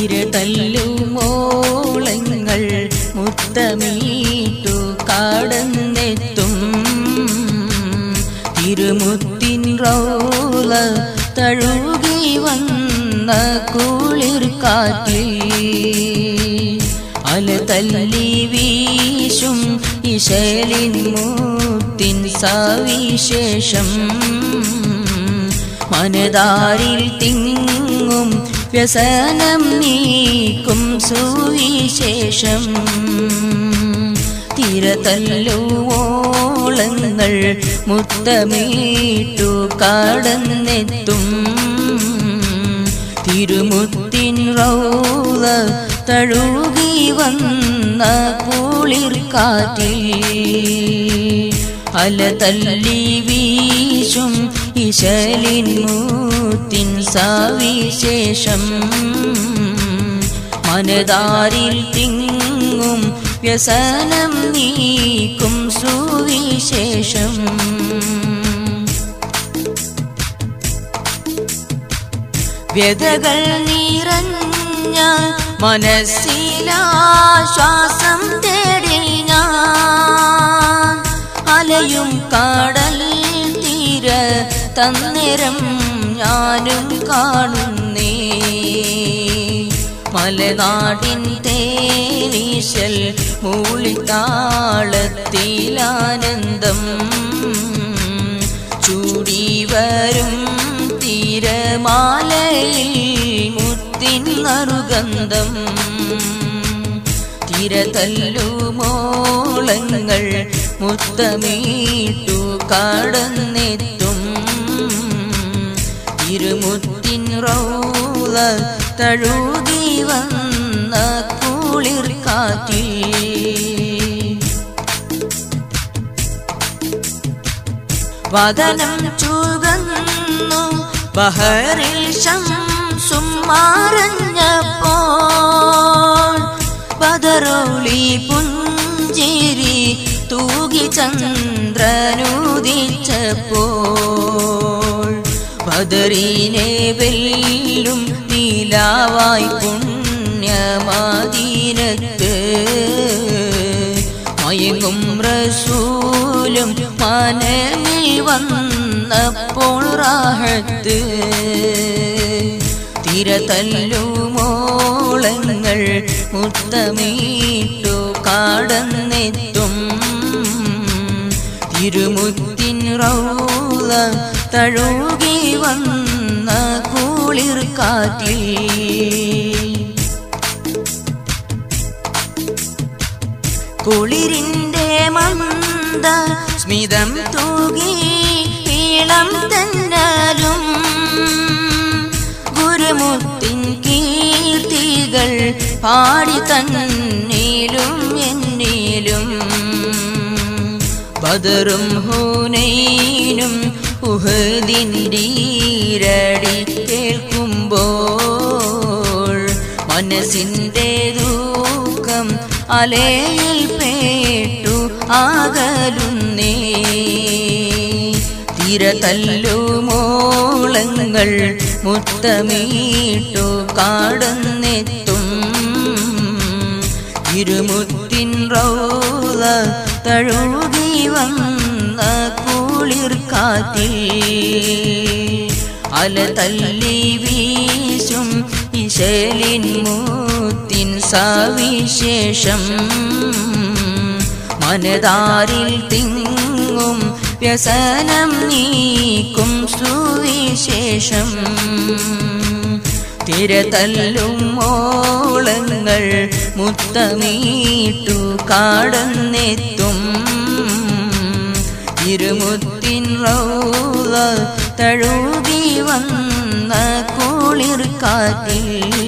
തിരതല്ലുമോളങ്ങൾ മുത്തമീട്ടു കടന്നെത്തും തിരുമുത്തിൻ റൗല തഴുകി വന്ന കുളിർ കാറ്റിൽ അല തല്ലി വീശും ഇശലിൻ മൂത്തിൻ സവിശേഷം മനതാരിൽ തിങ്ങും വ്യസനം നീക്കും സുവിശേഷം തിരതല്ലുവോളങ്ങൾ മുത്തമീട്ടു കടന്നെത്തും തിരുമുത്തിൻ റൗല തഴുകി വന്ന കുളിർ കാറ്റിൽ അല തല്ലി വീശും ഇശലിൻ മൂത്തിൻ സവിശേഷം മനതാരിൽ തിങ്ങും വ്യസനം നീക്കും സുവിശേഷം വ്യതകൾ നിറഞ്ഞ മനസ്സിലാശ്വാസം തേടി ഞാൻ അലയും കടൽ തീര തന്നിരം ഞാനും കാണുന്നേ മലനാടിൻ തേനീശൽ മൂളിത്താളത്തിലാനന്ദം ചൂടി വരും തീരമാലയിൽ മുത്തിൻ നറുഗന്ധം തിരതല്ലുമോളങ്ങൾ മുത്തമീട്ടു കടന്നെത്തും ഇരുമുത്തിൻ റൗല തഴുകി വന്ന കുളിർ കാറ്റിൽ വദനം ചുകന്നു ബഹറിൽ ശംസും മാറഞ്ഞപ്പോൾ പതറോളി പുഞ്ചിരി തൂകി ചന്ദ്രനുദിച്ചപ്പോൾ ബദറിനെ വെല്ലും നീലാവായി പുണ്യമദീനത്ത് മയങ്ങും റസൂലും മനമിൽ വന്നപ്പോൾ റാഹത്ത് തിരതല്ലുമോളങ്ങൾ മുത്തമീട്ടു കടന്നെത്തും തിരുമുത്തിൻ റൗല തഴുകി വന്ന കുളിർ കാറ്റിൽ കുളിരിന്റെ മന്ദ സ്മിതം തൂകി ഈളം തന്നാലും ഗുരുമുത്തിൻ കീർത്തികൾ പാടി തന്നീലും എന്നിലും ബദറും ഹൂനൈനും ഉഹദിൻ്റീരടി കേൾക്കുമ്പോൾ മനസ്സിൻ്റെ ദുഃഖം അലയിൽ പേട്ടു ആകലുന്നേ തിരതല്ലുമോളങ്ങൾ മുത്തമീട്ടു കാടന്നെത്തും ഇരുമുത്തിൻ റൗല തഴുകി വന്ന കുളിർ കാറ്റിൽ അല തല്ലി വീശും ഇശലിൻ മൂത്തിൻ സവിശേഷം മനതാരിൽ തിങ്ങും വ്യസനം നീക്കും സുവിശേഷം തിരതല്ലും മോളങ്ങൾ മുത്തമീട്ടു കാടന്നെത്തും ഇരുമുത്തിൻ റൗല തഴുകി വന്ന കുളിർ കാറ്റിൽ